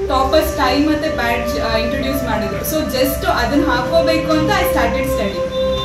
topper style ಮತ್ತೆ badge introduce ಮಾಡಿದ್ರು so just ಅದನ್ನ ಹಾಕೋಬೇಕು ಅಂತ ಐ ಸ್ಟಾರ್ಟೆಡ್ ಸ್ಟಡಿ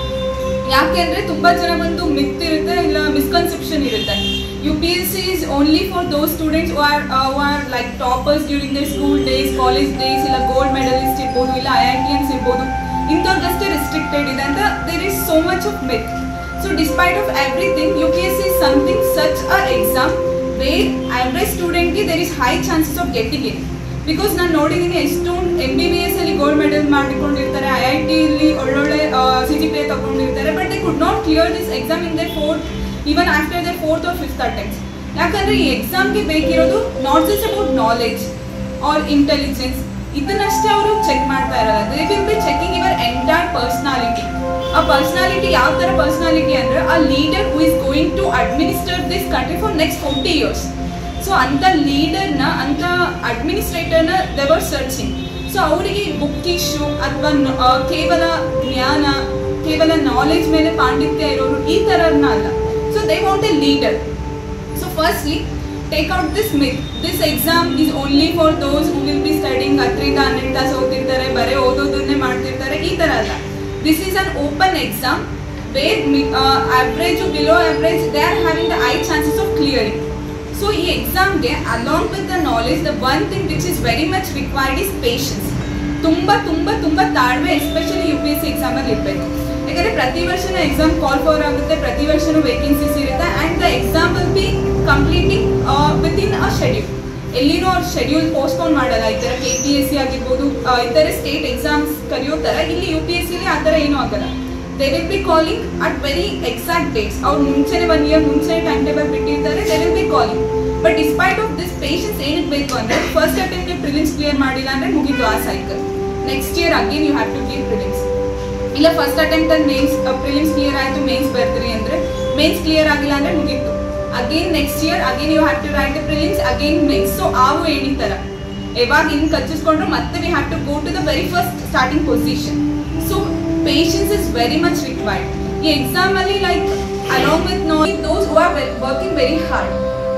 ಯಾಕೆಂದ್ರೆ ತುಂಬಾ ಜನ ಒಂದು ಮಿತ್ ಇರುತ್ತೆ ಇಲ್ಲ ಮಿಸ್ಕನ್ಸೆಪ್ಷನ್ ಇರುತ್ತೆ U P S C is only for those students are are like toppers during the school days college days ಇಲ್ಲ ಗೋಲ್ಡ್ ಮೆಡಲಿಸ್ಟ್ ಇರ್ಬೋದು ಇಲ್ಲ ಐ ಐ ಟಿ ಎನ್ಸ್ ಇರ್ಬೋದು ಇಂಥವ್ರಿಗಷ್ಟೇ ರಿಸ್ಟ್ರಿಕ್ಟೆಡ್ ಇದೆ ಅಂತ there is so much of myth so despite of everything U P S C something such a exam where average ಸ್ಟೂಡೆಂಟ್ಗೆ there is high chances of getting in because ನಾನು ನೋಡಿದ್ದೀನಿ ಎಷ್ಟೊಂದು M B B S ಅಲ್ಲಿ gold medal ಮಾಡಿಕೊಂಡಿರ್ತಾರೆ I I ಟಿಲಿ ಒಳ್ಳೊಳ್ಳೆ C G P A ತಗೊಂಡಿರ್ತಾರೆ but they could not clear this exam in the fourth even after the fourth or fifth attempts ಯಾಕಂದ್ರೆ ಈ ಎಕ್ಸಾಮ್ಗೆ ಬೇಕಿರೋದು not just about knowledge or intelligence ಇದನ್ನಷ್ಟೇ ಅವರು ಚೆಕ್ ಮಾಡ್ತಾ ಇರಲ್ಲ ದೇ ವಿಲ್ ಬಿ ಚೆಕಿಂಗ್ ಇವರ್ ಎಂಟೈರ್ ಪರ್ಸನಾಲಿಟಿ ಆ ಪರ್ಸನಾಲಿಟಿ ಯಾವ ತರ ಪರ್ಸನಾಲಿಟಿ ಅಂದ್ರೆ ಆ leader who is going to administer this country for next forty years so ಅಂತ ಲೀಡರ್ನ ಅಂತ ಅಡ್ಮಿನಿಸ್ಟ್ರೇಟರ್ನ ದೇವರ್ ಸರ್ಚಿಂಗ್ ಸೊ ಅವರಿಗೆ ಬುಕ್ಕಿಶು ಅಥವಾ ಕೇವಲ ಜ್ಞಾನ ಕೇವಲ ನಾಲೆಜ್ ಮೇಲೆ ಪಾಂಡಿತ್ಯ ಇರೋರು ಈ ಥರನ ಅಲ್ಲ so they want a leader so firstly take out this myth this exam is only for those who will be studying ಹತ್ತರಿಂದ ಹನ್ನೆರಡು ತಾಸು ಓದ್ತಿರ್ತಾರೆ ಬರೀ ಓದೋದನ್ನೇ ಮಾಡ್ತಿರ್ತಾರೆ ಈ ಥರ ಅಲ್ಲ this is an open exam where average below average they are having the high chances of clearing so ಈ ಎಕ್ಸಾಮ್ಗೆ along with the knowledge the one thing which is very much required is patience ತುಂಬ ತುಂಬ ತುಂಬ ತಾಳ್ಮೆ especially U P S C ಎಕ್ಸಾಮಲ್ಲಿ ಇರಬೇಕು ಯಾಕಂದರೆ ಪ್ರತಿ ವರ್ಷನೂ ಎಕ್ಸಾಮ್ ಕಾಲ್ ಫಾರ್ ಆಗುತ್ತೆ ಪ್ರತಿ ವರ್ಷನೂ ವೇಕೆನ್ಸೀಸ್ ಇರುತ್ತೆ and the exam will be completing within a schedule ಎಲ್ಲಿನೂ ಅವ್ರು ಶೆಡ್ಯೂಲ್ ಪೋಸ್ಟ್ಪೋನ್ ಮಾಡಲ್ಲ ಈ ಥರ ಕೆ ಪಿ ಎಸ್ ಸಿ ಆಗಿರ್ಬೋದು ಆ, ಈ ಥರ ಸ್ಟೇಟ್ ಎಕ್ಸಾಮ್ಸ್ ಕರೆಯೋ ಥರ ಇಲ್ಲಿ ಯು ಪಿ ಎಸ್ ಸಿಲಿ ಆ ಥರ ಏನೂ ಆಗಲ್ಲ they will be calling at very exact dates ಅವ್ರು ಮುಂಚೆನೆ ಒನ್ ಇಯರ್ ಮುಂಚೆ ಟೈಮ್ ಟೇಬಲ್ ಬಿಟ್ಟಿರ್ತಾರೆ they will be calling but despite of this patience ಏನಕ್ಕೆ ಬೇಕು ಅಂದ್ರೆ ಫಸ್ಟ್ ಅಟೆಂಪ್ಟ್ ಪ್ರಿಲಿಮ್ಸ್ ಕ್ಲಿಯರ್ ಮಾಡಿಲ್ಲ ಅಂದ್ರೆ ಮುಗೀತು ಆ cycle next year again you have to give prelims ಇಲ್ಲ ಫಸ್ಟ್ ಅಟೆಂಪ್ಟ್ ಅಲ್ಲಿ ಮೇನ್ಸ್ ಪ್ರಿಲಿಮ್ಸ್ ಕ್ಲಿಯರ್ ಆಯ್ತು ಮೇನ್ಸ್ ಬರ್ತೀರಿ ಅಂದ್ರೆ ಮೇನ್ಸ್ ಕ್ಲಿಯರ್ ಆಗಿಲ್ಲ ಅಂದ್ರೆ ಮುಗೀತು again next year again you have to write prelims again mains so ಆವು ಏಣಿ ತರ ಯಾವಾಗ ಹಿಂಗ್ ಕಚ್ಚಿಸ್ಕೊಂಡ್ರು ಮತ್ತೆ we have to go to the very first starting position so patience is very much required ಈ ಎಕ್ಸಾಮ್ ಅಲ್ಲಿ like along with no those who are working very hard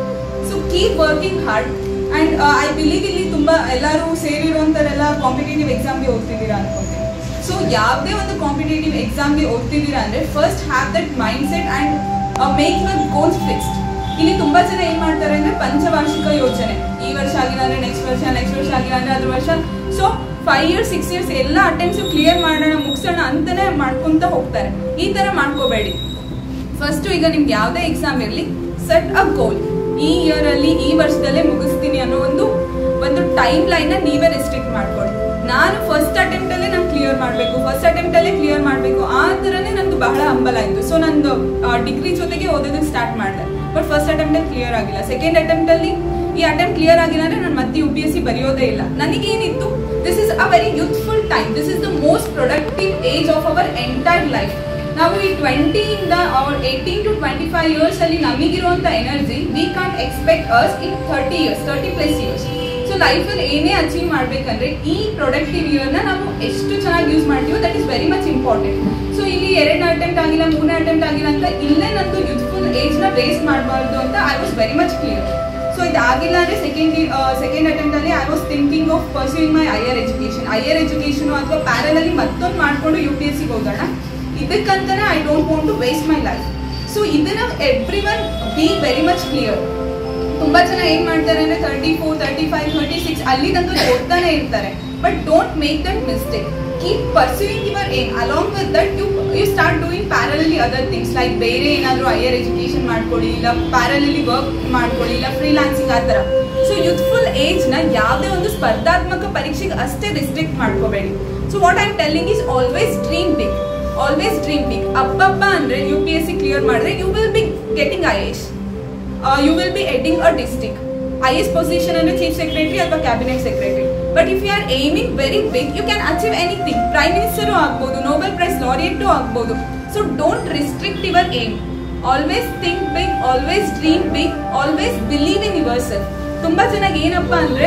so keep working hard and I believe ಇಲ್ಲಿ ತುಂಬಾ ಎಲ್ಲರೂ ಸೇರಿರುವಂತರೆಲ್ಲ competitive ಎಕ್ಸಾಮ್ಗೆ ಓದ್ತಿದ್ದೀರಾ ಅನ್ಕೊಂತೀನಿ so ಯಾವುದೇ ಒಂದು competitive ಎಕ್ಸಾಮ್ಗೆ ಓದ್ತಿದ್ದೀರಾ ಅಂದ್ರೆ first have that mind set and make your goals fixed ಇಲ್ಲಿ ತುಂಬಾ ಜನ ಏನ್ ಮಾಡ್ತಾರೆ ಅಂದ್ರೆ ಪಂಚವಾರ್ಷಿಕ ಯೋಜನೆ ಈ ವರ್ಷ ಆಗಿಲ್ಲ ಅಂದ್ರೆ ನೆಕ್ಸ್ಟ್ ವರ್ಷ ನೆಕ್ಸ್ಟ್ ವರ್ಷ ಆಗಿಲ್ಲ ಅಂದ್ರೆ ಅದ್ರ ವರ್ಷ so five years six years ಎಲ್ಲ ಅಟೆಂಪ್ಟ್ಸ್ ಕ್ಲಿಯರ್ ಮಾಡೋಣ ಮುಗಿಸೋಣ ಅಂತಾನೆ ಮಾಡ್ಕೊಂತ ಹೋಗ್ತಾರೆ ಈ ತರ ಮಾಡ್ಕೋಬೇಡಿ ಫಸ್ಟ್ ಈಗ ನಿಮ್ಗೆ ಯಾವುದೇ ಎಕ್ಸಾಮ್ ಇರಲಿ ಸೆಟ್ ಅ ಗೋಲ್ ಈ ಇಯರ್ ಅಲ್ಲಿ ಈ ವರ್ಷದಲ್ಲೇ ಮುಗಿಸ್ತೀನಿ ಅನ್ನೋ ಒಂದು ಒಂದು ಟೈಮ್ ಲೈನ್ ನ ನೀವೇ ರೆಸ್ಟ್ರಿಕ್ಟ್ ಮಾಡ್ಕೊಳ್ಳಿ ನಾನು ಫಸ್ಟ್ ಅಟೆಂಪ್ಟ್ ಅಲ್ಲೇ ನಾನು ಕ್ಲಿಯರ್ ಮಾಡಬೇಕು ಫಸ್ಟ್ ಅಟೆಂಪ್ಟ್ ಅಲ್ಲೇ ಕ್ಲಿಯರ್ ಮಾಡಬೇಕು ಆ ಥರನೇ ನಂದು ಬಹಳ ಹಂಬಲ ಆಯಿತು ಸೊ ನಂದು ಡಿಗ್ರಿ ಜೊತೆಗೆ ಓದೋದಕ್ಕೆ ಸ್ಟಾರ್ಟ್ ಮಾಡಿದೆ ಬಟ್ ಫಸ್ಟ್ ಅಟೆಂಪ್ಟ್ ಅಲ್ಲಿ ಕ್ಲಿಯರ್ ಆಗಿಲ್ಲ ಸೆಕೆಂಡ್ ಅಟೆಂಪ್ಟ್ ಅಲ್ಲಿ ಈ ಅಟೆಂಪ್ಟ್ ಕ್ಲಿಯರ್ ಆಗಿಲ್ಲ ಅಂದ್ರೆ ನಾನು ಮತ್ತೆ ಯು ಪಿ ಎಸ್ ಸಿ ಬರೆಯೋದೇ ಇಲ್ಲ ನನಗೇನಿತ್ತು this is a very youthful time this is the most productive age of our entire life ನಾವು ಈ ಟ್ವೆಂಟಿಯಿಂದ ಅವ್ರ eighteen to twenty five years ಅಲ್ಲಿ ನಮಗಿರುವಂತ energy we can't expect us in thirty years thirty plus years so ಲೈಫಲ್ಲಿ ಏನೇ achieve ಮಾಡ್ಬೇಕಂದ್ರೆ ಈ ಪ್ರೊಡಕ್ಟಿವ್ ಇಯರ್ನ ನಾವು ಎಷ್ಟು ಚೆನ್ನಾಗಿ ಯೂಸ್ ಮಾಡ್ತೀವೋ that is very much important so ಇಲ್ಲಿ ಎರಡನೇ ಅಟೆಂಪ್ಟ್ ಆಗಿಲ್ಲ ಮೂರನೇ ಅಟೆಂಪ್ಟ್ ಆಗಿಲ್ಲ ಅಂತ ಇಲ್ಲೇ ನಂದು ಯೂತ್ಫುಲ್ ಏಜ್ನ ವೇಸ್ಟ್ ಮಾಡಬಾರ್ದು ಅಂತ I was very much clear so ಇದಾಗಿಲ್ಲ ಅಂದ್ರೆ ಸೆಕೆಂಡ್ ಸೆಕೆಂಡ್ ಅಟೆಂಪ್ಟ್ ಅಲ್ಲಿ I was thinking of pursuing my higher education higher education ಅಥವಾ ಪ್ಯಾರಲಲ್ಲಿ ಮತ್ತೊಂದು ಮಾಡ್ಕೊಂಡು ಯು ಪಿ ಎಸ್ ಸಿಗೆ ಹೋಗೋಣ ಇದಕ್ಕಂತಾನೆ I don't want to waste my life so ಇದನ್ನ every one be very much clear ತುಂಬಾ ಜನ ಏನ್ ಮಾಡ್ತಾರೆ ಅಂದ್ರೆ thirty four thirty five thirty six ಅಲ್ಲಿ ತನಕ ಓದ್ತಾನೆ ಇರ್ತಾರೆ but don't make that mistake keep pursuing your aim along with that you you start doing ಪ್ಯಾರಲಲ್ಲಿ ಅದರ್ ಥಿಂಗ್ಸ್ ಲೈಕ್ ಬೇರೆ ಏನಾದರೂ ಹೈಯರ್ ಎಜುಕೇಶನ್ ಮಾಡ್ಕೊಳ್ಳಿ ಇಲ್ಲ ಪ್ಯಾರಲಲ್ಲಿ ವರ್ಕ್ ಮಾಡ್ಕೊಳ್ಳಿ ಇಲ್ಲ ಫ್ರೀಲಾನ್ಸಿಂಗ್ ಆ ಥರ ಸೊ ಯೂತ್ಫುಲ್ ಏಜ್ ನ ಯಾವುದೇ ಒಂದು ಸ್ಪರ್ಧಾತ್ಮಕ ಪರೀಕ್ಷೆಗೆ ಅಷ್ಟೇ ರಿಸ್ಟ್ರಿಕ್ಟ್ ಮಾಡ್ಕೋಬೇಡಿ so what I telling is always dream big always dream big ಅಬ್ಬಬ್ಬ ಅಂದ್ರೆ U P S C clear ಮಾಡಿದ್ರೆ you will be getting I S you will be heading a district I S position ಅಂದ್ರೆ chief secretary ಅಥವಾ cabinet secretary but if you are aiming very big you can achieve anything prime minister ಆಗ್ಬೋದು Nobel prize laureate ಆಗ್ಬೋದು so don't restrict your aim always think big always dream big always believe in your self ತುಂಬಾ ಚೆನ್ನಾಗಿ ಏನಪ್ಪಾ ಅಂದ್ರೆ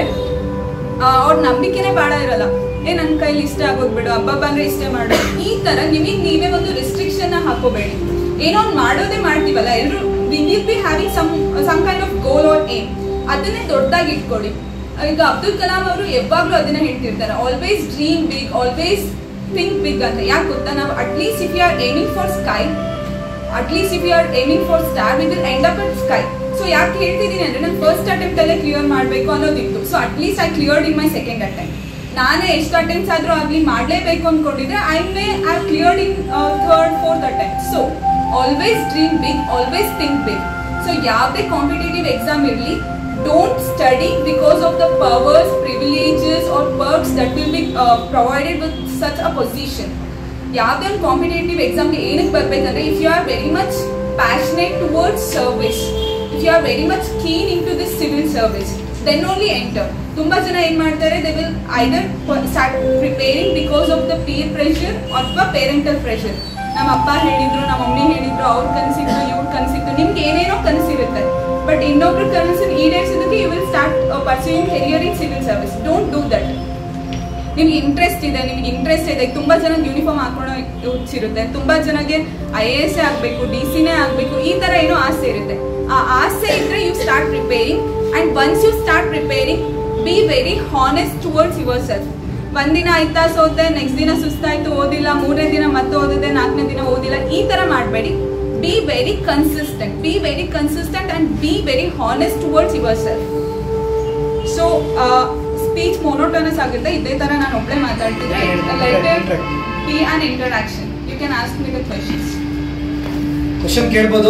ಅವ್ರ ನಂಬಿಕೆನೆ ಬಾಳ ಇರಲ್ಲ ಏ ನನ್ನ ಕೈಲಿ ಇಷ್ಟ ಆಗೋದ್ ಬಿಡು ಹಬ್ಬ ಅಂದ್ರೆ ಇಷ್ಟ ಮಾಡು ಈ ತರ ನಿಮಗೆ ನೀವೇ ಒಂದು ರಿಸ್ಟ್ರಿಕ್ಷನ್ ಹಾಕೋಬೇಡಿ ಏನೋ ಒಂದ್ ಮಾಡೋದೇ ಮಾಡ್ತೀವಲ್ಲ ಎಲ್ರು we will be having some some kind of goal or aim ಅದನ್ನೇ ದೊಡ್ಡದಾಗಿ ಇಟ್ಕೊಳ್ಳಿ ಈಗ ಅಬ್ದುಲ್ ಕಲಾಂ ಅವರು ಯಾವಾಗ್ಲೂ ಅದನ್ನ ಹೇಳ್ತಿರ್ತಾರೆ always dream big always think big ಅಂತ ಯಾಕೆ ಗೊತ್ತಾ ನಾವು at least if you are aiming for sky at least if you are aiming for star we will end up at sky so ಯಾಕೆ ಹೇಳ್ತಿದ್ದೀನಿ ಅಂದ್ರೆ ನಾನು ಫಸ್ಟ್ ಅಟೆಂಪ್ಟ್ ಅಲ್ಲೇ ಕ್ಲಿಯರ್ ಮಾಡಬೇಕು ಅನ್ನೋದಿತ್ತು so at least I cleared in my second attempt ನಾನೇ ಎಷ್ಟು attempts ಆದ್ರೂ ಆಗ್ಲಿ ಮಾಡಲೇಬೇಕು ಅನ್ಕೊಂಡಿದ್ರೆ I may I cleared in third fourth attempt so always dream big always think big so ಯಾವುದೇ ಕಾಂಪಿಟೇಟಿವ್ ಎಕ್ಸಾಮ್ ಇರಲಿ don't study because of the powers privileges or perks that will be provided with such a position ಯಾವುದೇ ಒಂದು competitive ಎಕ್ಸಾಮ್ಗೆ ಏನಕ್ಕೆ ಬರ್ಬೇಕಂದ್ರೆ if you are very much passionate towards service if you are very much keen in to this civil service then only enter ತುಂಬಾ ಜನ ಏನ್ ಮಾಡ್ತಾರೆ they will either start preparing because of the peer pressure ಅಥವಾ parental pressure ನಮ್ಮ ಅಪ್ಪ ಹೇಳಿದ್ರು ನಮ್ಮ mummy ಹೇಳಿದ್ರು ಅವ್ರ ಕನಸಿದ್ರು ಇವ್ರ ಕನಸಿದ್ರು ನಿಮ್ಗೆ ಏನೇನೋ ಕನಸಿರುತ್ತೆ ಬಟ್ ಇನ್ನೊಬ್ರ ಕನಸನ್ನು ಈಡೇರಿಸೋದಕ್ಕೆ you will start pursuing career in civil service don't do that ನಿಮ್ಗೆ ಇಂಟ್ರೆಸ್ಟ್ ಇದೆ ನಿಮ್ಗೆ ಇಂಟ್ರೆಸ್ಟ್ ಇದೆ ತುಂಬಾ ಜನ ಯೂನಿಫಾರ್ಮ್ ಹಾಕೊಳ್ಳೋ ಹುಚ್ಚಿರುತ್ತೆ ತುಂಬಾ ಜನಗೆ ಐ ಎ ಎಸ್ ಆಗಬೇಕು ಡಿ ಸಿನೇ ಆಗಬೇಕು ಈ ತರ ಏನೋ ಆಸೆ ಇರುತ್ತೆ ಆ ಆಸೆ ಇದ್ರೆ you start preparing and once you start preparing be very honest towards yourself ಒಂದಿನ ಆಯ್ತಾ ಸೋತೆ ನೆಕ್ಸ್ಟ್ ದಿನ ಸುಸ್ತಾಯ್ತು ಓದಿಲ್ಲ ಮೂರನೇ ದಿನ ಮತ್ತೆ ಓದಿದೆ ನಾಲ್ಕನೇ ದಿನ ಓದಿಲ್ಲ ಈ ತರ ಮಾಡಬೇಡಿ be very consistent be very consistent and be very honest towards yourself so speech monotonous ಆಗುತ್ತೆ ಇದೇ ತರ ನಾನು ಒಬ್ಬಳೆ ಮಾತಾಡ್ತಿದ್ರೆ let it be an interaction you can ask me the questions question ಕೇಳ್ಬೋದು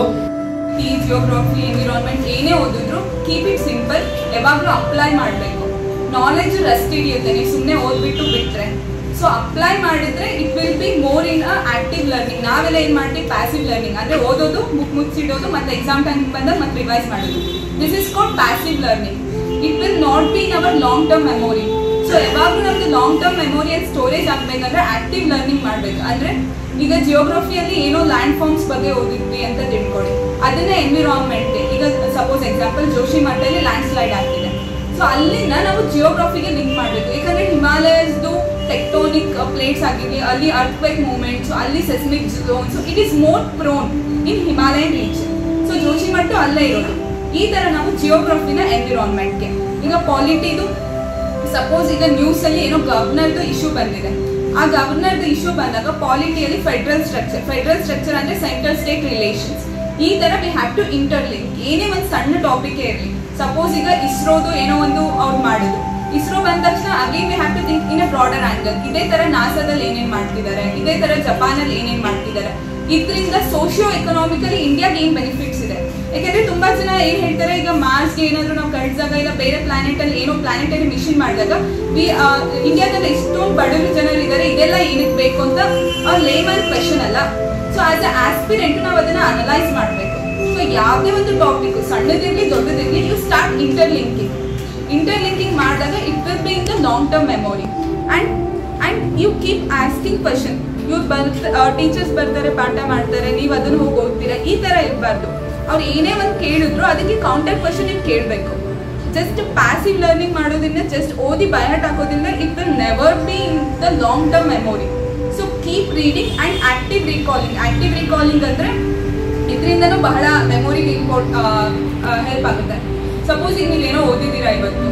ಈ ಜಿಯೋಗ್ರಫಿ ಎನ್ವಿರಾನ್ಮೆಂಟ್ ಏನೇ ಓದಿದ್ರು ಕೀಪ್ ಇಟ್ ಸಿಂಪಲ್ ಯಾವಾಗಲೂ ಅಪ್ಲೈ ಮಾಡಬೇಕು ನಾಲೆಜ್ ರಸ್ಟ್ ಹಿಡಿಯುತ್ತೆ ನೀವು ಸುಮ್ಮನೆ ಓದ್ಬಿಟ್ಟು ಬಿಟ್ರೆ ಸೊ ಅಪ್ಲೈ ಮಾಡಿದ್ರೆ it will be more in a active learning ನಾವೆಲ್ಲ ಏನ್ ಮಾಡ್ತೀವಿ ಪ್ಯಾಸಿವ್ ಲರ್ನಿಂಗ್ ಅಂದ್ರೆ ಓದೋದು ಬುಕ್ ಮುಚ್ಚಿಡೋದು ಮತ್ತೆ ಎಕ್ಸಾಮ್ ಟೈಮ್ ಬಂದಾಗ ಮತ್ತೆ ರಿವೈಸ್ ಮಾಡೋದು this is called passive learning it will not be in our long term memory so ಯಾವಾಗಲೂ ನಮ್ದು ಲಾಂಗ್ ಟರ್ಮ್ ಮೆಮೊರಿಯಲ್ಲಿ ಸ್ಟೋರೇಜ್ ಆಗ್ಬೇಕಂದ್ರೆ ಆಕ್ಟಿವ್ ಲರ್ನಿಂಗ್ ಮಾಡ್ಬೇಕು ಅಂದ್ರೆ ಈಗ ಜಿಯೋಗ್ರಫಿಯಲ್ಲಿ ಏನೋ ಲ್ಯಾಂಡ್ ಫಾರ್ಮ್ಸ್ ಬಗ್ಗೆ ಓದಿದ್ವಿ ಅಂತ ತಿಳ್ಕೊಳ್ಳಿ ಅದನ್ನೇ ಎನ್ವಿರಾನ್ಮೆಂಟ್ ಈಗ ಸಪೋಸ್ ಎಕ್ಸಾಂಪಲ್ ಜೋಶಿ ಮಠದಲ್ಲಿ ಲ್ಯಾಂಡ್ ಸ್ಲೈಡ್ ಆಗ್ತಿದೆ ಸೊ ಅಲ್ಲಿಂದ ನಾವು ಜಿಯೋಗ್ರಫಿಗೆ ಲಿಂಕ್ ಮಾಡಬೇಕು ಯಾಕಂದ್ರೆ ಹಿಮಾಲಯಸ್ದು ಟೆಕ್ಟೋನಿಕ್ ಪ್ಲೇಟ್ಸ್ ಆಗಿರಲಿ ಅಲ್ಲಿ ಅರ್ಥ್ಕ್ವೇಕ್ ಮೂವ್ಮೆಂಟ್ಸ್ ಅಲ್ಲಿ seismic zones it is more prone in Himalayan region so Joshimath ಅಲ್ಲೇ ಇರೋದು ಈ ತರ ನಾವು ಜಿಯೋಗ್ರಫಿನ ಎನ್ವಿರಾನ್ಮೆಂಟ್ಗೆ ಈಗ ಪಾಲಿಟಿದು ಸಪೋಸ್ ಈಗ ನ್ಯೂಸ್ ಅಲ್ಲಿ ಏನೋ ಗವರ್ನರ್ದು ಇಶ್ಯೂ ಬಂದಿದೆ ಆ ಗವರ್ನರ್ದು ಇಶ್ಯೂ ಬಂದಾಗ ಪಾಲಿಟಿಯಲ್ಲಿ ಫೆಡರಲ್ ಸ್ಟ್ರಕ್ಚರ್ ಫೆಡರಲ್ ಸ್ಟ್ರಕ್ಚರ್ ಅಂದ್ರೆ ಸೆಂಟ್ರಲ್ ಸ್ಟೇಟ್ ರಿಲೇಷನ್ಸ್ ಈ ತರ ವಿ ಹ್ಯಾವ್ ಟು ಇಂಟರ್ಲಿಂಕ್ ಏನೇ ಒಂದು ಸಣ್ಣ ಟಾಪಿಕ್ ಇರಲಿ ಸಪೋಸ್ ಈಗ ಇಸ್ರೋದು ಏನೋ ಒಂದು ಅವ್ರು ಮಾಡುದು ಇಸ್ರೋ ಬಂದ ತಕ್ಷಣ again we have to think in a broader angle ಇದೇ ತರ ನಾಸಾದಲ್ಲಿ ಏನೇನ್ ಮಾಡ್ತಿದ್ದಾರೆ ಇದೇ ತರ ಜಪಾನ್ ಅಲ್ಲಿ ಏನೇನ್ ಮಾಡ್ತಿದ್ದಾರೆ ಇದರಿಂದ ಸೋಶಿಯೋ ಎಕನಾಮಿಕಲಿ ಇಂಡಿಯಾಗೆ ಏನ್ ಬೆನಿಫಿಟ್ಸ್ ಇದೆ ಯಾಕಂದ್ರೆ ತುಂಬಾ ಜನ ಏನ್ ಹೇಳ್ತಾರೆ ಈಗ ಮಾರ್ಸ್ಗೆ ಏನಾದ್ರು ನಾವು ಕಳಿಸಿದಾಗ ಇಲ್ಲ ಬೇರೆ ಪ್ಲಾನೆಟ್ ಅಲ್ಲಿ ಏನೋ ಪ್ಲಾನೆಟರಿ ಮಿಷನ್ ಮಾಡಿದಾಗ ವಿ ಇಂಡಿಯಾದಲ್ಲಿ ಎಷ್ಟೊಂದು ಬಡವರು ಜನರು ಇದ್ದಾರೆ ಇದೆಲ್ಲ ಏನಕ್ಕೆ ಬೇಕು ಅಂತ ಅವ್ರ ಲೇಮನ್ ಕ್ವೆಶನ್ ಅಲ್ಲ ಸೊ ಆಸ್ ಅ ಆಸ್ಪಿರೆಂಟ್ ನಾವು ಅದನ್ನ ಅನಲೈಸ್ ಮಾಡಬೇಕು ಸೊ ಯಾವುದೇ ಒಂದು ಟಾಪಿಕ್ ಸಣ್ಣದಿರ್ಲಿ ದೊಡ್ಡದಿರ್ಲಿ ಯು ಸ್ಟಾರ್ಟ್ ಇಂಟರ್ಲಿಂಕಿಂಗ್ ಇಂಟರ್ಲಿಂಕಿಂಗ್ ಮಾಡಿದಾಗ it will be in the long term memory and and you keep asking question ಇವ್ರು ಬರ್ತ ಟೀಚರ್ಸ್ ಬರ್ತಾರೆ ಪಾಠ ಮಾಡ್ತಾರೆ ನೀವು ಅದನ್ನ ಹೋಗಿ ಓದ್ತೀರಾ ಈ ತರ ಇರಬಾರ್ದು ಅವ್ರು ಏನೇ ಒಂದು ಕೇಳಿದ್ರು ಅದಕ್ಕೆ ಕೌಂಟರ್ ಕ್ವಶನ್ ನೀವು ಕೇಳಬೇಕು ಜಸ್ಟ್ ಪ್ಯಾಸಿವ್ ಲರ್ನಿಂಗ್ ಮಾಡೋದ್ರಿಂದ ಜಸ್ಟ್ ಓದಿ ಬಯಾಟ್ ಹಾಕೋದ್ರಿಂದ it will never be in the long term memory so keep reading and active recalling active recalling ಅಂದ್ರೆ ಇದರಿಂದನೂ ಬಹಳ ಮೆಮೊರಿಗೆ ಇಂಪೋರ್ಟ್ ಹೆಲ್ಪ್ ಆಗುತ್ತೆ ಸಪೋಸ್ ಈಗ ನೀವೇನೋ ಓದಿದ್ದೀರಾ ಇವತ್ತು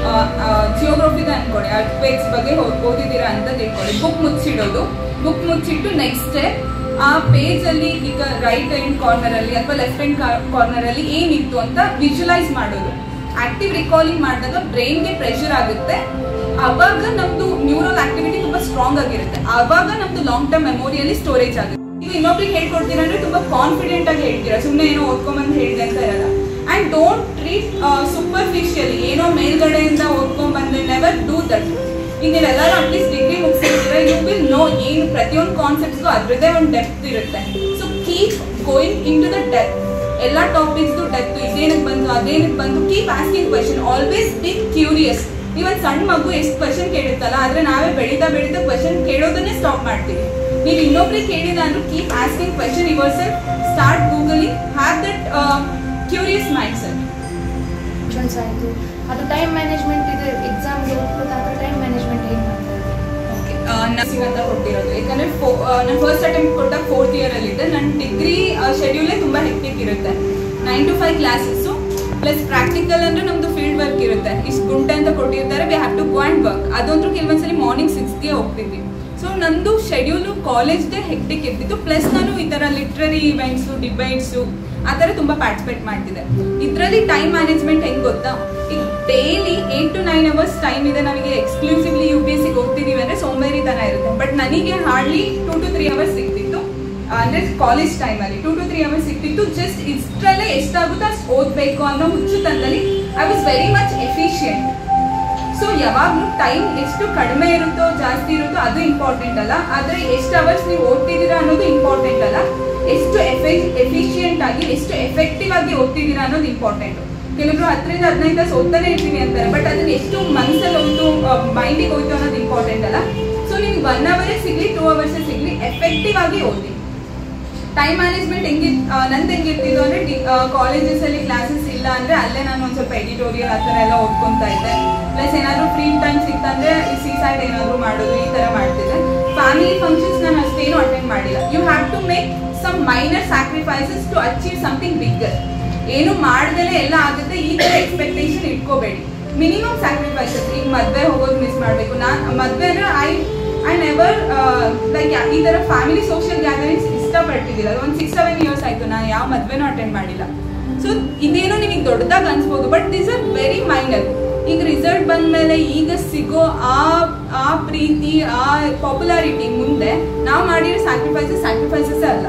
ಜಿಯೋಗ್ರಫಿದ ಅನ್ಕೊಳ್ಳಿ ಅರ್ಥ್ವೇಕ್ಸ್ ಬಗ್ಗೆ ಹೋ- ಓದಿದ್ದೀರಾ ಅಂತ ತಿಳ್ಕೊಳ್ಳಿ ಬುಕ್ ಮುಚ್ಚಿಡೋದು ಬುಕ್ ಮುಚ್ಚಿಟ್ಟು ನೆಕ್ಸ್ಟ್ ಆ ಪೇಜ್ ಅಲ್ಲಿ ಈಗ ರೈಟ್ ಹ್ಯಾಂಡ್ ಕಾರ್ನರ್ ಅಲ್ಲಿ ಅಥವಾ ಲೆಫ್ಟ್ ಹ್ಯಾಂಡ್ ಕಾರ್ನರ್ ಅಲ್ಲಿ ಏನಿತ್ತು ಅಂತ ವಿಜುವಲೈಸ್ ಮಾಡೋದು ಆಕ್ಟಿವ್ ರಿಕಾಲಿಂಗ್ ಮಾಡಿದಾಗ ಬ್ರೈನ್ಗೆ ಪ್ರೆಷರ್ ಆಗುತ್ತೆ ಅವಾಗ ನಮ್ದು ನ್ಯೂರಲ್ ಆಕ್ಟಿವಿಟಿ ತುಂಬಾ ಸ್ಟ್ರಾಂಗ್ ಆಗಿರುತ್ತೆ ಅವಾಗ ನಮ್ದು ಲಾಂಗ್ ಟರ್ಮ್ ಮೆಮೊರಿಯಲ್ಲಿ ಸ್ಟೋರೇಜ್ ಆಗುತ್ತೆ ಈಗ ಇನ್ನೊಬ್ರಿಗೆ ಹೇಳ್ಕೊಡ್ತೀರಾ ಅಂದ್ರೆ ತುಂಬಾ ಕಾನ್ಫಿಡೆಂಟ್ ಆಗಿ ಹೇಳ್ತೀರಾ ಸುಮ್ಮನೆ ಏನೋ ಓದ್ಕೊಂಬಂದು ಹೇಳಿದೆ ಅಂತ ಇರಲ್ಲ ಅಂಡ್ ಡೋಂಟ್ ಟ್ರೀಟ್ ಸೂಪರ್ಫಿಷಿಯಲಿ ಏನೋ ಮೇಲ್ಗಡೆಯಿಂದ ಓದ್ಕೊಂಡ್ ಬಂದ್ರೆ ನೆವರ್ ಡೂ ದಟ್ ಈಗ ನೀವೆಲ್ಲರೂ ಅಟ್ಲೀಸ್ಟ್ ಡಿಗ್ರಿ ಮುಗಿಸಿರ್ತೀರ ಯು ವಿಲ್ ನೋ ಏನು ಪ್ರತಿಯೊಂದು ಕಾನ್ಸೆಪ್ಟ್ಸ್ಗೂ ಅದ್ರದ್ದೇ ಒಂದು ಡೆಪ್ತ್ ಇರುತ್ತೆ so keep going into the depth ಎಲ್ಲ ಟಾಪಿಕ್ಸ್ದು ಡೆಪ್ತ್ ಇದೇನಕ್ಕೆ ಬಂತು ಅದೇನಕ್ಕೆ ಬಂತು keep asking question always be curious even ಸಣ್ಣ ಮಗು ಎಷ್ಟು ಕ್ವೆಶನ್ ಕೇಳುತ್ತಲ್ಲ ಆದ್ರೆ ನಾವೇ ಬೆಳೀತಾ ಬೆಳೀತಾ ಕ್ವೆಶನ್ ಕೇಳೋದನ್ನೇ ಸ್ಟಾಪ್ ಮಾಡ್ತೀವಿ ನೀವು ಇನ್ನೊಬ್ರಿಗೆ ಕೇಳಿದ ಅಂದ್ರೂ keep asking question yourself start googling have that curious mindset questions ಆಯಿತು ಅದು ಟೈಮ್ ಮ್ಯಾನೇಜ್ಮೆಂಟ್ ಇದು ಎಕ್ಸಾಮ್ಗೆ ಹೋಗ್ಬೇಕಾದ್ರೆ ಟೈಮ್ ಮ್ಯಾನೇಜ್ಮೆಂಟ್ ಹೇಗೆ ಮಾಡ್ತಾರೆ ನರ್ಸಿಂಗ್ ಅಂತ ಕೊಟ್ಟಿರೋದು ಯಾಕಂದ್ರೆ ನಾನು ಫಸ್ಟ್ ಅಟೆಂಪ್ಟ್ ಕೊಟ್ಟಾಗ ಫೋರ್ತ್ ಇಯರ್ ಅಲ್ಲಿ ಇದ್ದೆ ನನ್ನ ಡಿಗ್ರಿ ಶೆಡ್ಯೂಲೇ ತುಂಬಾ ಹೆಕ್ಟಿಕ್ ಇರುತ್ತೆ nine to five classes plus practical ಅಂದ್ರೆ ನಮ್ದು ಫೀಲ್ಡ್ ವರ್ಕ್ ಇರುತ್ತೆ ಇಷ್ಟು ಗುಂಟೆ ಅಂತ ಕೊಟ್ಟಿರ್ತಾರೆ we have to go and work ಅದಂತೂ ಕೆಲವೊಂದ್ಸಲಿ ಮಾರ್ನಿಂಗ್ ಸಿಕ್ಸ್ಗೆ ಹೋಗ್ತಿದ್ವಿ ಸೊ ನಂದು ಶೆಡ್ಯೂಲು ಕಾಲೇಜ್ದೇ ಹೆಕ್ಟಿಕ್ ಇರ್ತಿತ್ತು ಪ್ಲಸ್ ನಾನು ಈ ಥರ ಲಿಟ್ರರಿ ಇವೆಂಟ್ಸು ಡಿಬೇಟ್ಸು ಆ ಥರ ತುಂಬ ಪಾರ್ಟಿಸಿಪೇಟ್ ಮಾಡ್ತಿದ್ದೆ ಇದರಲ್ಲಿ ಟೈಮ್ ಮ್ಯಾನೇಜ್ಮೆಂಟ್ ಹೆಂಗೆ ಗೊತ್ತಾ ಈಗ daily eight to nine hours time ಇದೆ ನಮಗೆ ಎಕ್ಸ್ಕ್ಲೂಸಿವ್ಲಿ ಯು ಪಿ ಎಸ್ ಸಿಗೆ ಹೋಗ್ತಿದ್ದೀವಿ ಅಂದರೆ ಸೋಂಬೇರಿತನ ಇರುತ್ತೆ ಬಟ್ ನನಗೆ hardly two to three hours ಸಿಗ್ತಿತ್ತು ಅಂದರೆ ಕಾಲೇಜ್ ಟೈಮಲ್ಲಿ ಟೂ ಟು ತ್ರೀ ಅವರ್ಸ್ ಸಿಗ್ತಿತ್ತು ಜಸ್ಟ್ ಇಷ್ಟರಲ್ಲೇ ಎಷ್ಟಾಗುತ್ತೋ ಅಷ್ಟು ಓದಬೇಕು ಅನ್ನೋ ಹುಚ್ಚುತನದಲ್ಲಿ I was very much efficient so ಯಾವಾಗಲೂ ಟೈಮ್ ಎಷ್ಟು ಕಡಿಮೆ ಇರುತ್ತೋ ಜಾಸ್ತಿ ಇರುತ್ತೋ ಅದು ಇಂಪಾರ್ಟೆಂಟ್ ಅಲ್ಲ ಆದರೆ ಎಷ್ಟು ಅವರ್ಸ್ ನೀವು ಓದ್ತಿದ್ದೀರಾ ಅನ್ನೋದು ಇಂಪಾರ್ಟೆಂಟ್ ಅಲ್ಲ ಎಷ್ಟು ಎಫೆ ಎಫಿಷಿಯಂಟ್ ಆಗಿ ಎಷ್ಟು ಎಫೆಕ್ಟಿವ್ ಆಗಿ ಓದ್ತಿದ್ದೀರಾ ಅನ್ನೋದು ಇಂಪಾರ್ಟೆಂಟ್ ಕೆಲವರು ಹತ್ತರಿಂದ ಹದಿನೈದು ತಾಸು ಓದ್ತಾನೆ ಇರ್ತೀನಿ ಅಂತಾರೆ ಬಟ್ ಅದನ್ನ ಎಷ್ಟು ಮನಸ್ಸಲ್ಲಿ ಹೋಯ್ತು ಮೈಂಡಿಗೆ ಹೋಯ್ತು ಅನ್ನೋದು ಇಂಪಾರ್ಟೆಂಟ್ ಅಲ್ಲ ಸೊ ನಿಮ್ಗೆ ಒನ್ ಅವರೇ ಸಿಗಲಿ ಟೂ ಅವರ್ಸೇ ಸಿಗಲಿ ಎಫೆಕ್ಟಿವ್ ಆಗಿ ಓದಿ ಟೈಮ್ ಮ್ಯಾನೇಜ್ಮೆಂಟ್ ಹೆಂಗಿ ನಂದು ಹೆಂಗಿರ್ತಿದ್ದು ಅಂದ್ರೆ ಕಾಲೇಜಸ್ ಅಲ್ಲಿ ಕ್ಲಾಸಸ್ ಇಲ್ಲ ಅಂದ್ರೆ ಅಲ್ಲೇ ನಾನು ಒಂದ್ ಸ್ವಲ್ಪ ಎಡಿಟೋರಿಯಲ್ ಆ ಥರ ಎಲ್ಲ ಓದ್ಕೊಂತ ಇದ್ದೆ ಪ್ಲಸ್ ಏನಾದ್ರು ಫ್ರೀ ಟೈಮ್ ಸಿಕ್ತಂದ್ರೆ ಸಿ ಸೈಡ್ ಏನಾದ್ರು ಮಾಡೋದು ಈ ತರ ಮಾಡ್ತಿದ್ದೆ ಫ್ಯಾಮಿಲಿ ಫಂಕ್ಷನ್ಸ್ ನಾನು ಅಷ್ಟೇನು ಅಟೆಂಡ್ ಮಾಡಿಲ್ಲ you have to make some minor sacrifices to achieve something bigger ಏನು ಮಾಡ್ದೇನೆ ಎಲ್ಲ ಆಗುತ್ತೆ ಈ ತರ ಎಕ್ಸ್ಪೆಕ್ಟೇಷನ್ ಇಟ್ಕೋಬೇಡಿ ಮಿನಿಮಮ್ ಸ್ಯಾಕ್ರಿಫೈಸಸ್ ಈಗ ಮದ್ವೆ ಹೋಗೋದು ಮಿಸ್ ಮಾಡಬೇಕು ನಾನು ಮದ್ವೆ ಅಂದ್ರೆ ಐ ಐ ನೆವರ್ ಲೈಕ್ ಈ ತರ ಫ್ಯಾಮಿಲಿ ಸೋಷಿಯಲ್ ಗ್ಯಾದರಿಂಗ್ಸ್ ಇಷ್ಟಪಡ್ತಿದ್ದಿಲ್ಲ ಒಂದು ಸಿಕ್ಸ್ ಸೆವೆನ್ ಇಯರ್ಸ್ ಆಯ್ತು ನಾನು ಯಾವ ಮದ್ವೆನೂ ಅಟೆಂಡ್ ಮಾಡಿಲ್ಲ ಸೊ ಇದೇನೋ ನಿಮಗೆ ದೊಡ್ಡದಾಗಿ ಅನ್ಸ್ಬೋದು but this are very minor ಈಗ ರಿಸಲ್ಟ್ ಬಂದ್ಮೇಲೆ ಈಗ ಸಿಗೋ ಆ ಆ ಪ್ರೀತಿ ಆ ಪಾಪ್ಯುಲಾರಿಟಿ ಮುಂದೆ ನಾವು ಮಾಡಿರೋ ಸ್ಯಾಕ್ರಿಫೈಸಸ್ ಸ್ಯಾಕ್ರಿಫೈಸಸ್ ಅಲ್ಲ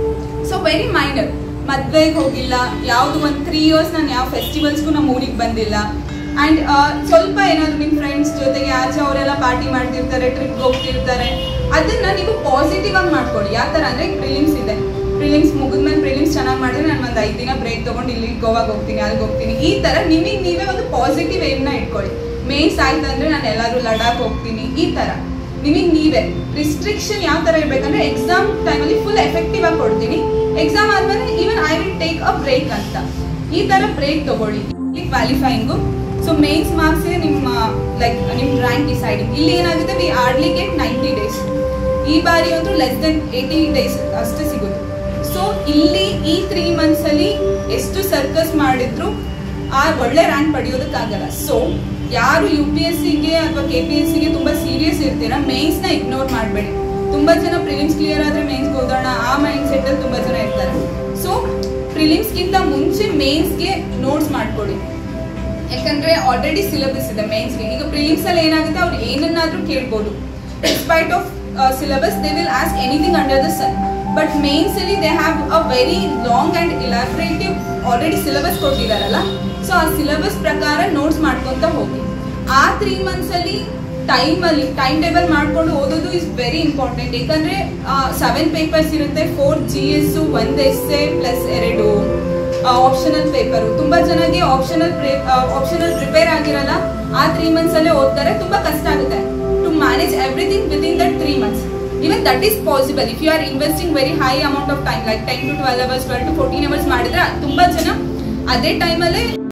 ಸೊ ವೆರಿ ಮೈನರ್ ಮದ್ವೆಗೆ ಹೋಗಿಲ್ಲ ಯಾವುದು ಒಂದು ತ್ರೀ ಇಯರ್ಸ್ ನಾನು ಯಾವ ಫೆಸ್ಟಿವಲ್ಸ್ಗೂ ನಮ್ಮ ಊರಿಗೆ ಬಂದಿಲ್ಲ ಆ್ಯಂಡ್ ಸ್ವಲ್ಪ ಏನಾದ್ರು ನಿಮ್ಮ ಫ್ರೆಂಡ್ಸ್ ಜೊತೆಗೆ ಆಚೆ ಅವರೆಲ್ಲ ಪಾರ್ಟಿ ಮಾಡ್ತಿರ್ತಾರೆ ಟ್ರಿಪ್ಗೆ ಹೋಗ್ತಿರ್ತಾರೆ ಅದನ್ನ ನೀವು ಪಾಸಿಟಿವ್ ಆಗಿ ಮಾಡ್ಕೊಳ್ಳಿ ಯಾವ ಥರ ಅಂದರೆ ಪ್ರಿಲಿಮ್ಸ್ ಇದೆ ಪ್ರಿಲಿಮ್ಸ್ ಮುಗಿದ್ಮೇಲೆ ಪ್ರಿಲಿಮ್ಸ್ ಚೆನ್ನಾಗಿ ಮಾಡಿದ್ರೆ ನಾನು ಒಂದು ಐದು ದಿನ ಬ್ರೇಕ್ ತೊಗೊಂಡು ಇಲ್ಲಿ ಗೋವಾಗೆ ಹೋಗ್ತೀನಿ ಅಲ್ಲಿಗೆ ಹೋಗ್ತೀನಿ ಈ ಥರ ನಿಮಗೆ ನೀವೇ ಒಂದು ಪಾಸಿಟಿವ್ ಏಮ್ನ ಇಟ್ಕೊಳ್ಳಿ ಮೇನ್ಸ್ ಆಯ್ತು ಅಂದರೆ ನಾನು ಎಲ್ಲರೂ ಲಡಾಖ್ ಹೋಗ್ತೀನಿ ಈ ಥರ ನಿಮಗೆ ನೀವೇ ರಿಸ್ಟ್ರಿಕ್ಷನ್ ಯಾವ ಥರ ಇರಬೇಕಂದ್ರೆ ಎಕ್ಸಾಮ್ ಟೈಮಲ್ಲಿ ಫುಲ್ ಎಫೆಕ್ಟಿವ್ ಆಗಿ ಕೊಡ್ತೀನಿ ಎಕ್ಸಾಮ್ ಆದ್ಮೇಲೆ even I will take a break ಅಂತ ಈ ತರ ಬ್ರೇಕ್ ತಗೊಳ್ಳಿ ಕ್ವಾಲಿಫೈಯಿಂಗು ಸೊ ಮೇನ್ಸ್ ಮಾರ್ಕ್ಸ್ ನಿಮ್ಮ ಲೈಕ್ ನಿಮ್ಮ ರ್ಯಾಂಕ್ ಡಿಸೈಡಿಂಗ್ ಇಲ್ಲಿ ಏನಾಗುತ್ತೆ we hardly get ninety days ಈ ಬಾರಿ ಅಂತೂ ಲೆಸ್ ದೆನ್ ಏಯ್ಟಿ ಡೇಸ್ ಅಷ್ಟೇ ಸಿಗುತ್ತೆ ಸೊ ಇಲ್ಲಿ ಈ ತ್ರೀ ಮಂತ್ಸ್ ಅಲ್ಲಿ ಎಷ್ಟು ಸರ್ಕಸ್ ಮಾಡಿದ್ರು ಆ ಒಳ್ಳೆ ರ್ಯಾಂಕ್ ಪಡೆಯೋದಕ್ಕಾಗಲ್ಲ ಸೊ ಯಾರು ಯು ಪಿ ಎಸ್ ಸಿಗೆ ಅಥವಾ ಕೆ ಪಿ ಎಸ್ ಸಿಗೆ ತುಂಬಾ ಸೀರಿಯಸ್ ಇರ್ತೀರಾ ಮೇನ್ಸ್ ನ ಇಗ್ನೋರ್ ಮಾಡಬೇಡಿ ತುಂಬಾ ಜನ ಪ್ರಿಲಿಮ್ಸ್ ಕ್ಲಿಯರ್ ಆದ್ರೆ ಮೇನ್ಸ್ ಹೋಗೋಣ ಆ ಮೈಂಡ್ ಸೆಟ್ ಅಲ್ಲಿ ತುಂಬಾ ಜನ ಇರ್ತಾರೆ ಸೊ ಪ್ರಿಲಿಮ್ಸ್ ಗಿಂತ ಮುಂಚೆ ಮೇನ್ಸ್ಗೆ ನೋಟ್ಸ್ ಮಾಡ್ಕೊಳ್ಳಿ ಯಾಕಂದ್ರೆ ಆಲ್ರೆಡಿ ಸಿಲೆಬಸ್ ಇದೆ ಮೇನ್ಸ್ಗೆ ಈಗ ಪ್ರಿಲಿಮ್ಸ್ ಅಲ್ಲಿ ಏನಾಗುತ್ತೆ ಅವ್ರು ಏನನ್ನಾದ್ರೂ ಕೇಳ್ಬೋದು spite of syllabus they will ask anything under the sun but mains ಅಲ್ಲಿ they have a very long and elaborative already syllabus ಕೊಟ್ಟಿದಾರಲ್ಲ ಸೊ ಆ ಸಿಲೆಬಸ್ ಪ್ರಕಾರ ನೋಟ್ಸ್ ಮಾಡ್ಕೊಂತ ಹೋಗಿ ಆ ತ್ರೀ ಮಂತ್ಸ್ ಅಲ್ಲಿ ಟೈಮ್ ಅಲ್ಲಿ ಟೈಮ್ ಟೇಬಲ್ ಮಾಡ್ಕೊಂಡು ಓದೋದು ಇಸ್ ವೆರಿ ಇಂಪಾರ್ಟೆಂಟ್ ಯಾಕಂದ್ರೆ ಸೆವೆನ್ ಪೇಪರ್ಸ್ ಇರುತ್ತೆ ಫೋರ್ ಜಿ ಎಸ್ ಒಂದು ಎಸ್ ಎ ಪ್ಲಸ್ ಎರಡು ಆಪ್ಷನಲ್ ಪೇಪರು ತುಂಬಾ ಜನಕ್ಕೆ ಆಪ್ಷನಲ್ ಆಪ್ಷನಲ್ ಪ್ರಿಪೇರ್ ಆಗಿರಲ್ಲ ಆ ತ್ರೀ ಮಂತ್ಸ್ ಅಲ್ಲೇ ಓದ್ತಾರೆ ತುಂಬಾ ಕಷ್ಟ ಆಗುತ್ತೆ to manage everything within that three months even that is possible if you are investing very high amount of time like ten to twelve hours twelve to fourteen hours ಮಾಡಿದ್ರೆ ತುಂಬಾ ಜನ ಅದೇ ಟೈಮಲ್ಲೇ